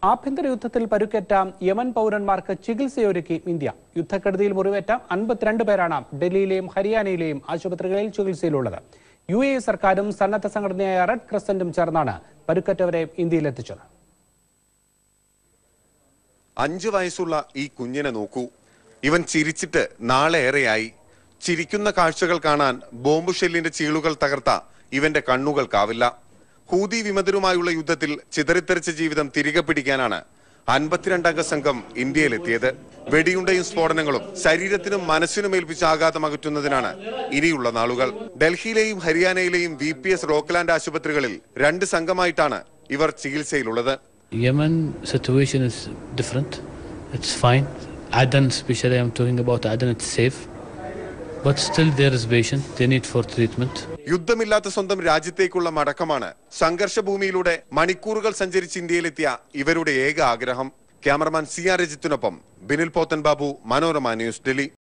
ആഭ്യന്തര യുദ്ധത്തിൽ പരുക്കേറ്റ യമൻ പൗരന്മാർക്ക് ചികിത്സയൊരുക്കി ഇന്ത്യ യുദ്ധക്കെടുതിയിൽ മുറിവേറ്റ അൻപത്തിരണ്ട് പേരാണ് ഡൽഹിയിലെയും ഹരിയാനയിലെയും ആശുപത്രികളിൽ ചികിത്സയിലുള്ളത് യു എ സർക്കാരും സന്നദ്ധ സംഘടനയായ റെഡ് ക്രസന്റും ചേർന്നാണ് പരുക്കറ്റവരെ ഇന്ത്യയിലെത്തിച്ചത് അഞ്ചു വയസ്സുള്ള ഈ കുഞ്ഞിനെ നോക്കൂ ഇവൻ ചിരിച്ചിട്ട് നാളെ ഏറെയായി ചിരിക്കുന്ന കാഴ്ചകൾ കാണാൻ ബോംബ് ഷെല്ലിന്റെ ചീളുകൾ തകർത്ത ഇവന്റെ കണ്ണുകൾക്കാവില്ല ഹൂതി വിമതരുമായുള്ള യുദ്ധത്തിൽ ചിതറിത്തെറിച്ച ജീവിതം തിരികെ പിടിക്കാനാണ് അൻപത്തിരണ്ടംഗ സംഘം ഇന്ത്യയിലെത്തിയത് വെടിയുണ്ടയും സ്ഫോടനങ്ങളും ശരീരത്തിനും മനസ്സിനും ഏൽപ്പിച്ച ആഘാതം അകറ്റുന്നതിനാണ് ഇനിയുള്ള നാളുകൾ ഡൽഹിയിലെയും ഹരിയാനയിലെയും വി പി എസ് റോക്ക്ലാൻഡ് ആശുപത്രികളിൽ രണ്ട് സംഘമായിട്ടാണ് ഇവർ ചികിത്സയിലുള്ളത് Yemen situation is different. It's fine. Aden, especially, I'm talking about Aden, it's safe. But still, there is patient. They need for treatment. യുദ്ധമില്ലാത്ത സ്വന്തം രാജ്യത്തേക്കുള്ള മടക്കമാണ് സംഘർഷഭൂമിയിലൂടെ മണിക്കൂറുകൾ സഞ്ചരിച്ച് ഇന്ത്യയിലെത്തിയ ഇവരുടെ ഏക ആഗ്രഹം ക്യാമറമാൻ സി ആർ രജിത്തിനൊപ്പം ബിനിൽ പോത്തൻ ബാബു മനോരമ ന്യൂസ് ഡൽഹി